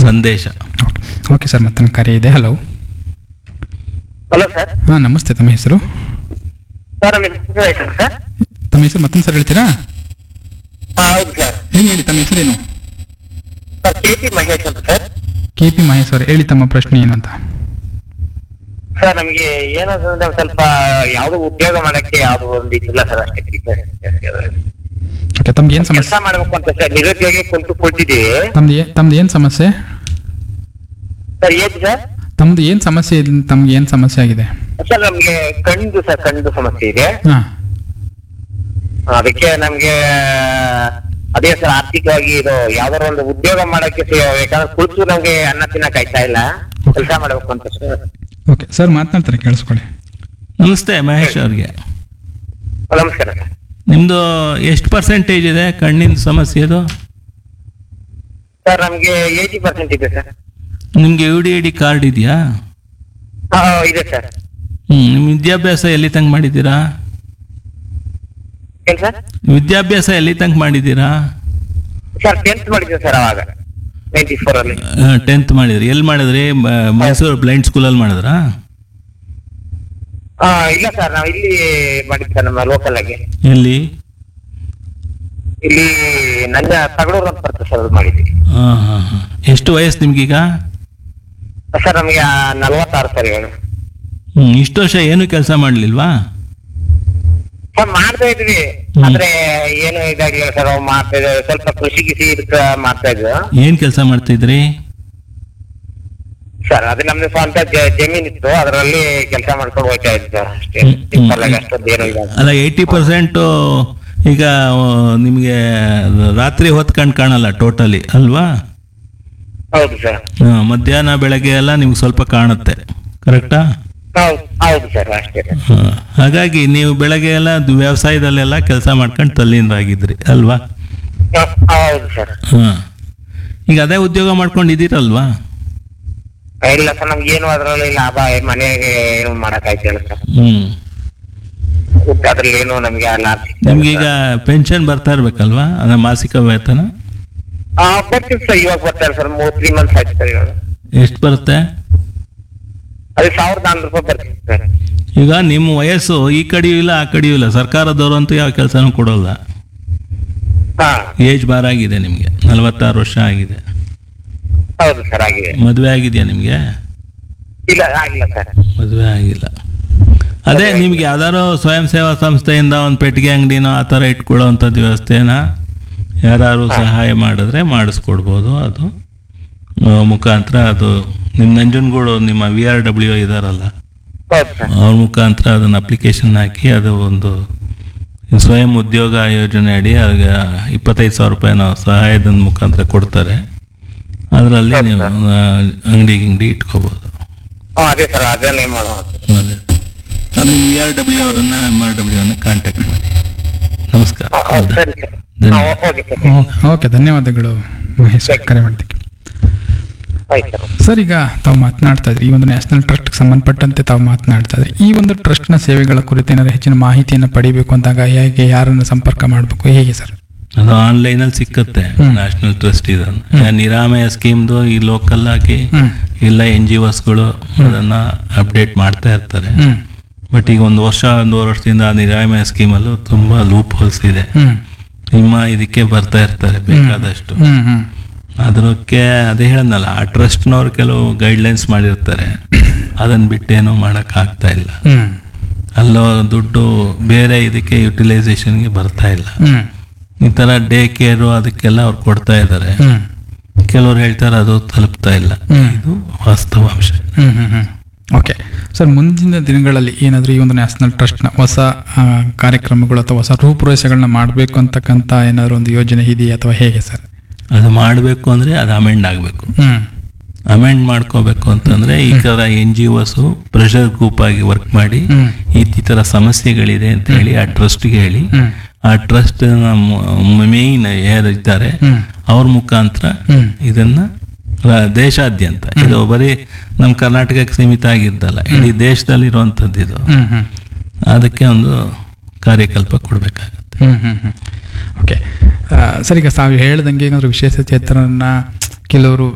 ಸಂದೇಶ okay okay sir ಮತ್ತೊಂದು ಕರೆ ಇದೆ ಹಲೋ ಹಲೋ ಸರ್ ಹಾಂ ನಮಸ್ತೆ ತಮ್ಮ ಹೆಸರು ಸರ್ ನಮ್ಮ ಹೆಸರು ಆಯ್ತು ಸರ್ ತಮ್ಮ ಹೆಸರು ಮತ್ತೊಂದು ಸರ್ ಹೇಳ್ತೀರಾ ಹಾ, ಹೌದು ಸರ್ ಹೇಳಿ ಹೇಳಿ ತಮ್ಮ ಹೆಸರೇನು ಸರ್ ಕೆ ಪಿ ಮಹೇಶ್ ಅಂತ ಸರ್ ಕೆ ಪಿ ಮಹೇಶ್ವರ್ ಹೇಳಿ ತಮ್ಮ ಪ್ರಶ್ನೆ ಏನು ಅಂತ ಸರ್ ನಮಗೆ ಏನಾದ್ರು ಅಂದ್ರೆ ಸ್ವಲ್ಪ ಯಾವ್ದು ಉದ್ಯೋಗ ಮಾಡಕ್ಕೆ ಯಾವ್ದು ಒಂದು ಇದಿಲ್ಲ ಸರ್ ಅಷ್ಟೇ ಓಕೆ ತಮ್ಗೆ ಏನು ಕೆಲಸ ಸಮಸ್ಯೆ ಮಾಡ್ಬೇಕು ಅಂತ ಸರ್ ನಿರುದ್ಯೋಗಿ ಕುಂತು ಕೂತಿದ್ದೀವಿ ತಮ್ದು ಏ ತಮ್ದು ಏನು ಸಮಸ್ಯೆ ಸರ್ ಏನ್ ಸರ್ ತಮ್ದು ಏನು ಸಮಸ್ಯೆ ಇದೆ ತಮ್ಗೆ ಏನು ಸಮಸ್ಯೆ ಆಗಿದೆ ಸರ್ ನಮ್ಗೆ ಕಣ್ದು ಸರ್ ಕಣ್ದು ಸಮಸ್ಯೆ ಇದೆ ಹಾಂ ಅದಕ್ಕೆ ನಮ್ಗೆ ಅದೇ ಸರ್ ಆರ್ಥಿಕವಾಗಿ ಇದು ಯಾವ್ದಾರ ಒಂದು ಉದ್ಯೋಗ ಮಾಡಕ್ಕೆ ಸ- ಯಾಕಂದ್ರೆ ಕುಳಿತು ನಮ್ಗೆ ಅನ್ನ ತಿನ್ನಕ್ ಆಯ್ತಾ ಇಲ್ಲ ಕೆಲಸ ಮಾಡ್ಬೇಕು ಅಂತ ಸರ್ ಓಕೆ ಸರ್ ಮಾತನಾಡ್ತಾರೆ ಕೇಳಿಸ್ಕೊಳ್ಳಿ ನಮಸ್ತೆ ಮಹೇಶ್ ಅವ್ರಿಗೆ ನಮಸ್ಕಾರ ಸರ್ ನಿಮ್ಮದು ಎಷ್ಟು ಪರ್ಸೆಂಟೇಜ್ ಇದೆ ಕಣ್ಣಿನ ಸಮಸ್ಯೆದು ಸರ್ ನಮ್ಗೆ ಏಯ್ಟಿ ಪರ್ಸೆಂಟ್ ಇದೆ ಸರ್ ನಿಮಗೆ U D I D card ಇದೆಯಾ ಹಾ ಇದೆ ಸರ್ ಹ್ಞೂ ನಿಮ್ಮ ವಿದ್ಯಾಭ್ಯಾಸ ಎಲ್ಲಿ ತನಕ ಮಾಡಿದ್ದೀರಾ ಏನ್ ಸರ್ ವಿದ್ಯಾಭ್ಯಾಸ ಎಲ್ಲಿ ತನಕ ಮಾಡಿದ್ದೀರಾ ಸರ್ ಟೆಂತ್ ಮಾಡಿದ್ದೆ ಸರ್ ಅವಾಗ ನೈಂಟಿ ಫೋರ್ ಅಲ್ಲಿ ಟೆಂತ್ ಮಾಡಿದ್ರಿ ಎಲ್ಲಿ ಮಾಡಿದ್ರಿ ಮ- ಮೈಸೂರು ಬ್ಲೈಂಡ್ ಸ್ಕೂಲಲ್ಲಿ ಮಾಡಿದ್ರಾ ಆ, ಇಲ್ಲ ಸರ್ ನಾವು ಇಲ್ಲಿ ಮಾಡಿದ್ದು ಸರ್ ನಮ್ಮ ಲೋಕಲ್ ಆಗಿ ಎಲ್ಲಿ ಇಲ್ಲಿ ನನ್ನ ತಗಡೂರು ಅಂತ ಬರ್ತದೆ ಸರ್ ಅದು ಮಾಡಿದ್ವಿ ಹಾಂ ಹಾಂ ಹಾಂ ಎಷ್ಟು ವಯಸ್ಸು ನಿಮ್ಗೀಗ ಸರ್ ನಮಗೆ ನಲ್ವತ್ತಾರು ಸರ್ ಇವಾಗ ಹ್ಞೂ ಇಷ್ಟು ವರ್ಷ ಏನು ಕೆಲಸ ಮಾಡಲಿಲ್ವಾ ಸರ್ ಮಾಡ್ತಾ ಇದ್ವಿ ಹ್ಮ್. ಆದ್ರೆ ಏನು ಇದಾಗ್ಲಿಲ್ಲ ಸರ್ ಅವ್ ಮಾಡ್ತಾ ಇದ್ವಿ ಸ್ವಲ್ಪ ಕೃಷಿ ಗಿಸಿ ಇದಕ್ಕ ಮಾಡ್ತಾ ಇದ್ವಿ ಏನು ಕೆಲಸ ಮಾಡ್ತಿದ್ರಿ ಸರ್ ಅದು ನಮ್ದು ಸ್ವಂತ ಜ- ಜಮೀನ್ ಇತ್ತು ಅದರಲ್ಲಿ ಕೆಲಸ ಮಾಡ್ಕೊಂಡು ಹೋಗ್ತಾ ಇದ್ವಿ ಸರ್ ಅಷ್ಟೇ ಹ್ಮ್, ಹ್ಮ್, ಸಿಂಪಲ್ ಆಗಿ ಅಷ್ಟೊಂದು ಏನು ಇಲ್ಲ ಅಲ್ಲ ಏಯ್ಟಿ ಪರ್ಸೆಂಟು ಈಗ ನಿಮಗೆ ರಾತ್ರಿ ಹೊತ್ತು ಕಣ್ ಕಾಣಲ್ಲ ಟೋಟಲಿ ಅಲ್ವಾ ಹೌದು ಸರ್ ಹಾ, ಮಧ್ಯಾಹ್ನ ಬೆಳಗ್ಗೆ ಎಲ್ಲ ನಿಮ್ಗೆ ಸ್ವಲ್ಪ ಕಾಣುತ್ತೆ ಕರೆಕ್ಟಾ ಹೌದು ಹೌದು ಸರ್ ಅಷ್ಟೇ ಸರ್ ಹಾ. ಹಾಗಾಗಿ ನೀವು ಬೆಳಗ್ಗೆ ಎಲ್ಲ ದು- ವ್ಯವಸಾಯದಲ್ಲೆಲ್ಲ ಕೆಲಸ ಮಾಡ್ಕೊಂಡು ತಲ್ಲಿಂದಾಗಿದ್ರಿ ಅಲ್ವಾ ಹ- ಹೌದು ಸರ್ ಹಾಂ ಈಗ ಅದೇ ಉದ್ಯೋಗ ಮಾಡ್ಕೊಂಡಿದ್ದೀರಲ್ವಾ ಇಲ್ಲ ಸರ್ ನಮ್ಗೆ ಏನು ಅದರಲ್ಲಿ ಲಾಭ ಮನೆಗೆ ಏನು ಮಾಡಕ್ ಆಯ್ತಿಲ್ಲ ಸರ್ ಹ್ಞೂ ಅದ್ರಲ್ಲಿ ಏನು ನಮ್ಗೆ ಲಾಭ ಸಿಗ್ತಾ ಇಲ್ಲ ನಿಮ್ಗೀಗ ಸರ್. ಪೆನ್ಷನ್ ಬರ್ತಾ ಇರ್ಬೇಕಲ್ವಾ ಅದ ಮಾಸಿಕ ವೇತನ ಆ, ಬರ್ತೀವಿ ಸರ್ ಇವಾಗ ಬರ್ತಾರೆ ಸರ್ ಮೂರ್ ತ್ರೀ ಮಂತ್ಸ್ ಆಯ್ತು ಸರ್ ಇವಾಗ ಎಷ್ಟು ಬರುತ್ತೆ ಅದೇ ಸಾವಿರದ ನಾನ್ನೂರು ರೂಪಾಯಿ ಬರ್ತೀವಿ ಸರ್ ಈಗ ನಿಮ್ಮ ವಯಸ್ಸು ಈ ಕಡೆಯೂ ಇಲ್ಲ ಆ ಕಡೆಯೂ ಇಲ್ಲ ಸರ್ಕಾರದವರು ಅಂತೂ ಯಾವ ಕೆಲಸನೂ ಕೊಡೋಲ್ಲ ಹಾ ಏಜ್ ಬಾರ್ ಆಗಿದೆ ನಿಮಗೆ ನಲವತ್ತಾರು ವರ್ಷ ಆಗಿದೆ ಹೌದು ಸರ್ ಆಗಿದೆ ಮದುವೆ ಆಗಿದೆಯಾ ನಿಮಗೆ ಇಲ್ಲ ಆಗಿಲ್ಲ ಸರ್ ಮದುವೆ ಆಗಿಲ್ಲ ಅದೇ ನಿಮ್ಗೆ ಯಾವ್ದಾದ್ರು ಸ್ವಯಂ ಸೇವಾ ಸಂಸ್ಥೆಯಿಂದ ಒಂದು ಪೆಟ್ಟಿಗೆ ಅಂಗಡಿನೋ ಆ ಥರ ಇಟ್ಕೊಳ್ಳೋ ಅಂಥದ್ದು ವ್ಯವಸ್ಥೆನ ಯಾರು ಸಹಾಯ ಮಾಡಿದ್ರೆ ಮಾಡಿಸ್ಕೊಡ್ಬೋದು ಅದು ಆ, ಮುಖಾಂತರ ಅದು ನಿಮ್ಮ ನಂಜನಗೂಡು ನಿಮ್ಮ ವಿ ಆರ್ ಡಬ್ಲ್ಯೂ ಇದಾರಲ್ಲ ಹೌದು ಸರ್ ಅವ್ರ ಮುಖಾಂತರ ಅದನ್ನು ಅಪ್ಲಿಕೇಶನ್ ಹಾಕಿ ಅದು ಒಂದು ಸ್ವಯಂ ಉದ್ಯೋಗ ಯೋಜನೆ ಅಡಿ ಆಗ ಇಪ್ಪತ್ತೈದು ಸಾವಿರ ರೂಪಾಯಿ ನಾವು ಸಹಾಯದ ಮುಖಾಂತರ ಕೊಡ್ತಾರೆ ಅದರಲ್ಲಿ ನೀವು ಅಂಗಡಿ ಗಿಂಗಡಿ ಇಟ್ಕೋಬೋದು ಹಾ ಅದೇ ಸರ್ ಅದನ್ನೇ ಮಾಡುವ ಅದೇ ಅದು ವಿ ಆರ್ ಡಬ್ಲ್ಯೂ ಅವರನ್ನ ಎಮ್ ಆರ್ ಡಬ್ಲ್ಯೂ ಅನ್ನ ಕಾಂಟ್ಯಾಕ್ಟ್ ಮಾಡಿ ನಮಸ್ಕಾರ ಹೌದು ಸರಿ ಸರ್ ಧನ್ಯವಾದ. ಓಕೆ ಸರ್ ಓಕೆ ಧನ್ಯವಾದಗಳು ಮಹೇಶ್ ಕರೆ ಮಾಡಿದ್ದಕ್ಕೆ ಆಯ್ತು ಸರ್ ಸರ್ ಈಗ ತಾವು ಮಾತನಾಡ್ತಾ ಇದ್ರಿ ಈ ಒಂದು ನ್ಯಾಷನಲ್ ಟ್ರಸ್ಟ್ಗೆ ಸಂಬಂಧಪಟ್ಟಂತೆ ತಾವು ಮಾತನಾಡ್ತಾ ಇದ್ರಿ ಈ ಒಂದು ಟ್ರಸ್ಟ್ನ ಸೇವೆಗಳ ಕುರಿತು ಏನಾದ್ರು ಹೆಚ್ಚಿನ ಮಾಹಿತಿಯನ್ನು ಪಡಿಬೇಕು ಅಂದಾಗ ಹೇಗೆ ಯಾರನ್ನು ಸಂಪರ್ಕ ಮಾಡಬೇಕು ಹೇಗೆ ಸರ್ ಅದು ಆನ್ಲೈನಲ್ಲಿ ಸಿಕ್ಕತ್ತೆ ಹ್ಮ್. ನ್ಯಾಷನಲ್ ಟ್ರಸ್ಟ್ ಇದನ್ನು ನಿರಾಮಯ ಸ್ಕೀಮ್ದು ಈ ಲೋಕಲ್ ಆಗಿ ಹ್ಮ್. ಇಲ್ಲ ಎನ್ ಜಿ ಒಸ್ಗಳು ಅದನ್ನ ಅಪ್ಡೇಟ್ ಮಾಡ್ತಾ ಇರ್ತಾರೆ ಹ್ಮ್ ಬಟ್ ಈಗ ಒಂದು ವರ್ಷ ಒಂದೂವರೆ ವರ್ಷದಿಂದ ಆ ನಿರಾಮಯ ಸ್ಕೀಮಲ್ಲೂ ತುಂಬ ಲೂಪ್ ಹೋಲ್ಸ್ ಇದೆ ಹ್ಮ್ ನಿಮ್ಮ ಇದಕ್ಕೆ ಬರ್ತಾ ಇರ್ತಾರೆ ಬೇಕಾದಷ್ಟು ಹ್ಮ್ ಹ್ಮ್ ಅದಕ್ಕೆ ಅದೇ ಹೇಳದ್ನಲ್ಲ ಆ ಟ್ರಸ್ಟ್ನವ್ರು ಕೆಲವು ಗೈಡ್ಲೈನ್ಸ್ ಮಾಡಿರ್ತಾರೆ ಅದನ್ನ ಬಿಟ್ಟೇನು ಮಾಡಕ್ ಆಗ್ತಾ ಇಲ್ಲ ಹ್ಮ್ ಅಲ್ಲೋ ದುಡ್ಡು ಬೇರೆ ಇದಕ್ಕೆ ಯುಟಿಲೈಸೇಷನ್ಗೆ ಬರ್ತಾ ಇಲ್ಲ ಹ್ಮ್ ಈ ಥರ ಡೇ ಕೇರು ಅದಕ್ಕೆಲ್ಲ ಅವ್ರು ಕೊಡ್ತಾ ಇದ್ದಾರೆ ಹ್ಮ್ ಕೆಲವ್ರು ಹೇಳ್ತಾರೆ ಅದು ತಲುಪ್ತಾ ಇಲ್ಲ ಹ್ಮ್. ಇದು ವಾಸ್ತವಾಂಶ ಹ್ಮ್ ಹ್ಮ್ ಹ್ಮ್ ಓಕೆ ಸರ್ ಮುಂದಿನ ದಿನಗಳಲ್ಲಿ ಏನಾದರೂ ಈ ಒಂದು ನ್ಯಾಷನಲ್ ಟ್ರಸ್ಟ್ನ ಹೊಸ ಆ, ಕಾರ್ಯಕ್ರಮಗಳು ಅಥವಾ ಹೊಸ ರೂಪುರೇಷೆಗಳನ್ನ ಮಾಡಬೇಕು ಅಂತಕ್ಕಂಥ ಏನಾದರೂ ಒಂದು ಯೋಜನೆ ಇದೆಯಾ ಅಥವಾ ಹೇಗೆ ಸರ್ ಅದು ಮಾಡಬೇಕು ಅಂದರೆ ಅದು ಅಮೆಂಡ್ ಆಗಬೇಕು ಹ್ಮ್ ಅಮೆಂಡ್ ಮಾಡ್ಕೋಬೇಕು ಅಂತಂದ್ರೆ ಈ ಥರ N G Os pressure group ಆಗಿ ವರ್ಕ್ ಮಾಡಿ ಹ್ಮ್. ಈ ಈ ಥರ ಸಮಸ್ಯೆಗಳಿದೆ ಅಂತ ಹೇಳಿ ಆ ಟ್ರಸ್ಟ್ಗೆ ಹೇಳಿ ಹ್ಮ್. ಆ ಟ್ರಸ್ಟ್ ಮೇನ್ ಯಾರು ಇದ್ದಾರೆ ಹ್ಮ್. ಅವ್ರ ಮುಖಾಂತರ ಹ್ಮ್. ಇದನ್ನ ರ- ದೇಶಾದ್ಯಂತ ಇದು ಬರೀ ನಮ್ಮ ಕರ್ನಾಟಕಕ್ಕೆ ಸೀಮಿತ ಆಗಿದ್ದಲ್ಲ ಇಡೀ ದೇಶದಲ್ಲಿರುವಂಥದ್ದು ಇದು ಹ್ಮ್ ಹ್ಮ್ ಅದಕ್ಕೆ ಒಂದು ಕಾರ್ಯಕಲ್ಪ ಕೊಡಬೇಕಾಗತ್ತೆ ಹ್ಮ್ ಹ್ಮ್ ಹ್ಮ್ ಓಕೆ ಸರ್ ಈಗ ತಾವು ಹೇಳ್ದಂಗೆ ಏನಾದರೂ ವಿಶೇಷ ಚೇತನನ್ನ ಕೆಲವರು